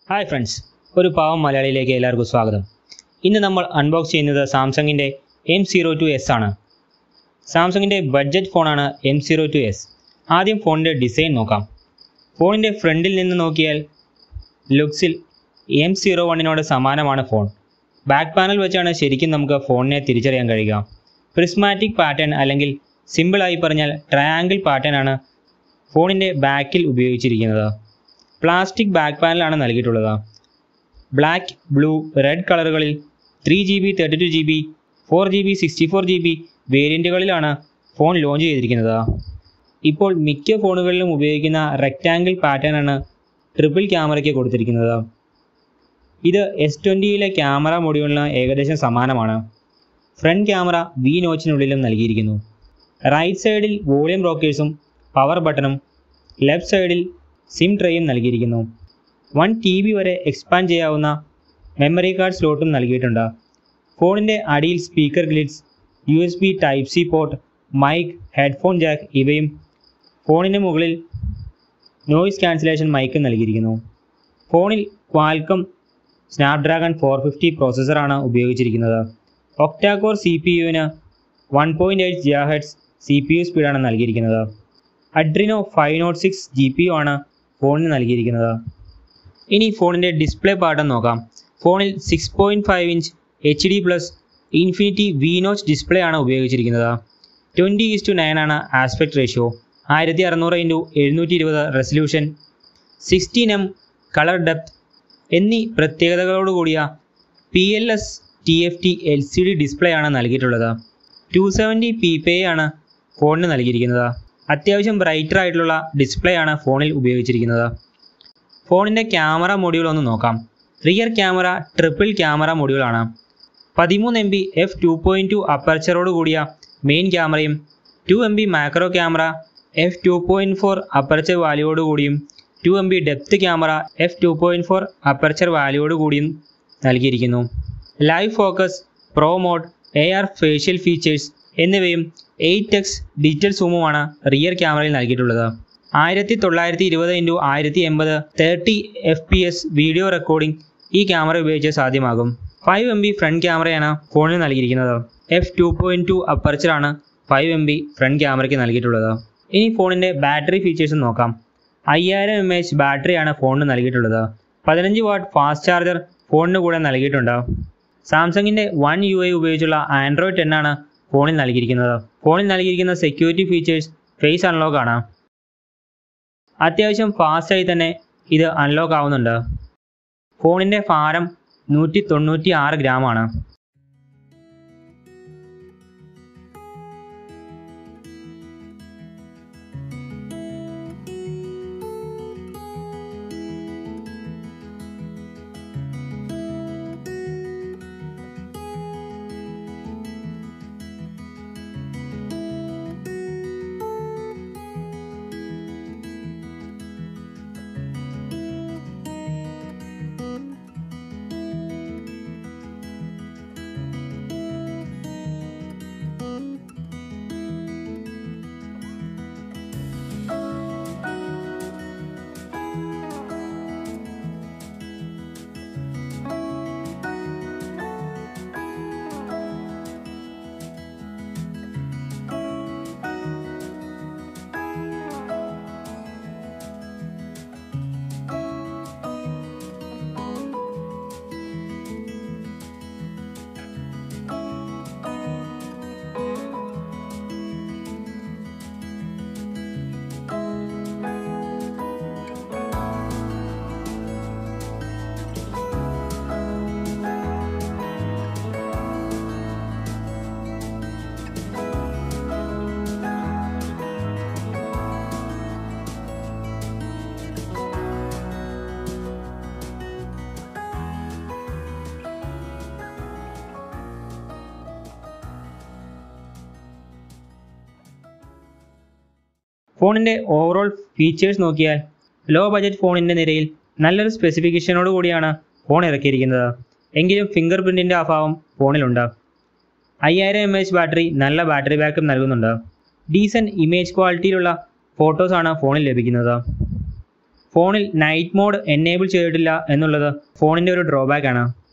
hi friends ഒരു പാവം മലയാളിയിലേക്ക് എല്ലാവർക്കും സ്വാഗതം ഇന്ന് നമ്മൾ അൺബോക്സ് ചെയ്യുന്നത് സാംസങ്ങിൻ്റെ എം സീറോ ടു എസ് ആണ് സാംസങ്ങിൻ്റെ ബഡ്ജറ്റ് ഫോണാണ് എം സീറോ ടു എസ് ആദ്യം ഫോണിൻ്റെ ഡിസൈൻ നോക്കാം ഫോണിൻ്റെ ഫ്രണ്ടിൽ നിന്ന് നോക്കിയാൽ ലുക്സിൽ എം സീറോ വണ്ണിനോട് സമാനമാണ് ഫോൺ ബാക്ക് പാനൽ വെച്ചാണ് ശരിക്കും നമുക്ക് ഫോണിനെ തിരിച്ചറിയാൻ കഴിയുക പ്രിസ്മാറ്റിക് പാറ്റേൺ അല്ലെങ്കിൽ സിമ്പിളായി പറഞ്ഞാൽ ട്രയാങ്കിൾ പാറ്റേൺ ആണ് ഫോണിൻ്റെ ബാക്കിൽ ഉപയോഗിച്ചിരിക്കുന്നത് പ്ലാസ്റ്റിക് ബാക്ക് പാനലാണ് നൽകിയിട്ടുള്ളത് ബ്ലാക്ക് ബ്ലൂ റെഡ് കളറുകളിൽ three G B thirty two G B four G B sixty four G B വേരിയൻറ്റുകളിലാണ് ഫോൺ ലോഞ്ച് ചെയ്തിരിക്കുന്നത് ഇപ്പോൾ മിക്ക ഫോണുകളിലും ഉപയോഗിക്കുന്ന റെക്റ്റാങ്കിൾ പാറ്റേൺ ആണ് ട്രിപ്പിൾ ക്യാമറയ്ക്ക് കൊടുത്തിരിക്കുന്നത് ഇത് എസ് ട്വൻറ്റിയിലെ ക്യാമറ മൊഡ്യൂളിന് ഏകദേശം സമാനമാണ് ഫ്രണ്ട് ക്യാമറ വി നോച്ചിനുള്ളിലും നൽകിയിരിക്കുന്നു റൈറ്റ് സൈഡിൽ വോളിയം റോക്കേഴ്സും പവർ ബട്ടണും ലെഫ്റ്റ് സൈഡിൽ സിം ട്രേയും നൽകിയിരിക്കുന്നു വൺ ടി ബി വരെ എക്സ്പാൻഡ് ചെയ്യാവുന്ന മെമ്മറി കാർഡ് സ്ലോട്ടും നൽകിയിട്ടുണ്ട് ഫോണിൻ്റെ അടിയിൽ സ്പീക്കർ ഗ്ലിഡ്സ് U S B type C port mic headphone jack ഇവയും ഫോണിന് മുകളിൽ നോയിസ് ക്യാൻസലേഷൻ മൈക്കും നൽകിയിരിക്കുന്നു ഫോണിൽ ക്വാൽക്കം സ്നാപ്ഡ്രാഗൺ ഫോർ ഫിഫ്റ്റി പ്രോസസ്സറാണ് ഉപയോഗിച്ചിരിക്കുന്നത് ഒക്ടാകോർ സി പി യുവിന് വൺ പോയിൻറ്റ് എയ്റ്റ് ജിയാ ഹെഡ്സ് സി പി യു സ്പീഡാണ് നൽകിയിരിക്കുന്നത് Adreno five nought six G P U ആണ് ഫോണിന് നൽകിയിരിക്കുന്നത് ഇനി ഫോണിൻ്റെ ഡിസ്പ്ലേ പാട്ടം നോക്കാം ഫോണിൽ six point five inch H D plus infinity V notch display ആണ് ഉപയോഗിച്ചിരിക്കുന്നത് ട്വൻറ്റി ഈസ് ടു നയൻ ആണ് ആസ്പെക്ട് റേഷ്യോ ആയിരത്തി അറുന്നൂറ് ഇൻറ്റു എഴുന്നൂറ്റി ഇരുപത് resolution sixteen M colour depth എന്നീ പ്രത്യേകതകളോടുകൂടിയ P L S T F T L C D display ആണ് നൽകിയിട്ടുള്ളത് ടു സെവൻറ്റി പി പേ ആണ് ഫോണിന് നൽകിയിരിക്കുന്നത് അത്യാവശ്യം ബ്രൈറ്റർ ആയിട്ടുള്ള ഡിസ്പ്ലേ ആണ് ഫോണിൽ ഉപയോഗിച്ചിരിക്കുന്നത് ഫോണിൻ്റെ ക്യാമറ മൊഡ്യൂൾ ഒന്ന് നോക്കാം റിയർ ക്യാമറ ട്രിപ്പിൾ ക്യാമറ മൊഡ്യൂളാണ് പതിമൂന്ന് M B F two point two അപ്പർച്ചറോട് കൂടിയ മെയിൻ ക്യാമറയും two M B macro camera F two point four aperture വാല്യൂയോട് കൂടിയും two M B depth camera F two point four aperture വാല്യൂയോട് കൂടിയും നൽകിയിരിക്കുന്നു live focus pro mode A R facial features എന്നിവയും eight X digital സൂമുമാണ് rear ക്യാമറയിൽ നൽകിയിട്ടുള്ളത് ആയിരത്തി തൊള്ളായിരത്തി ഇരുപത് ഇൻറ്റു ആയിരത്തി എൺപത് thirty F P S video recording ഈ ക്യാമറ ഉപയോഗിച്ച് സാധ്യമാകും ഫൈവ് എം ബി ഫ്രണ്ട് ക്യാമറയാണ് ഫോണിൽ നൽകിയിരിക്കുന്നത് എഫ് ടു പോയിൻറ്റ് ടു അപ്പർച്ചറാണ് ഫൈവ് എം ബി ഫ്രണ്ട് ക്യാമറയ്ക്ക് നൽകിയിട്ടുള്ളത് ഇനി ഫോണിൻ്റെ ബാറ്ററി ഫീച്ചേഴ്സ് നോക്കാം അയ്യായിരം എം എച്ച് ബാറ്ററിയാണ് ഫോണിന് നൽകിയിട്ടുള്ളത് പതിനഞ്ച് വാട്ട് ഫാസ്റ്റ് ചാർജർ ഫോണിന് കൂടെ നൽകിയിട്ടുണ്ട് സാംസങ്ങിൻ്റെ വൺ യു ഐ ഉപയോഗിച്ചുള്ള ആൻഡ്രോയിഡ് ടെൻ ആണ് ഫോണിൽ നൽകിയിരിക്കുന്നത് ഫോണിൽ നൽകിയിരിക്കുന്ന സെക്യൂരിറ്റി ഫീച്ചേഴ്സ് ഫേസ് അൺലോക്ക് ആണ് അത്യാവശ്യം ഫാസ്റ്റായി തന്നെ ഇത് അൺലോക്ക് ആവുന്നുണ്ട് ഫോണിൻ്റെ ഭാരം നൂറ്റി തൊണ്ണൂറ്റി ആറ് ഗ്രാമാണ് ഫോണിൻ്റെ ഓവറോൾ ഫീച്ചേഴ്സ് നോക്കിയാൽ ലോ ബജറ്റ് ഫോണിൻ്റെ നിരയിൽ നല്ലൊരു സ്പെസിഫിക്കേഷനോട് കൂടിയാണ് ഫോൺ ഇറക്കിയിരിക്കുന്നത് എങ്കിലും ഫിംഗർ പ്രിൻറ്റിൻ്റെ അഭാവം ഫോണിലുണ്ട് അയ്യായിരം എം എച്ച് ബാറ്ററി നല്ല ബാറ്ററി ബാക്കപ്പ് നൽകുന്നുണ്ട് ഡീസൻറ്റ് ഇമേജ് ക്വാളിറ്റിയിലുള്ള ഫോട്ടോസാണ് ഫോണിൽ ലഭിക്കുന്നത് ഫോണിൽ നൈറ്റ് മോഡ് എനേബിൾ ചെയ്തിട്ടില്ല എന്നുള്ളത് ഫോണിൻ്റെ ഒരു ഡ്രോബാക്ക് ആണ്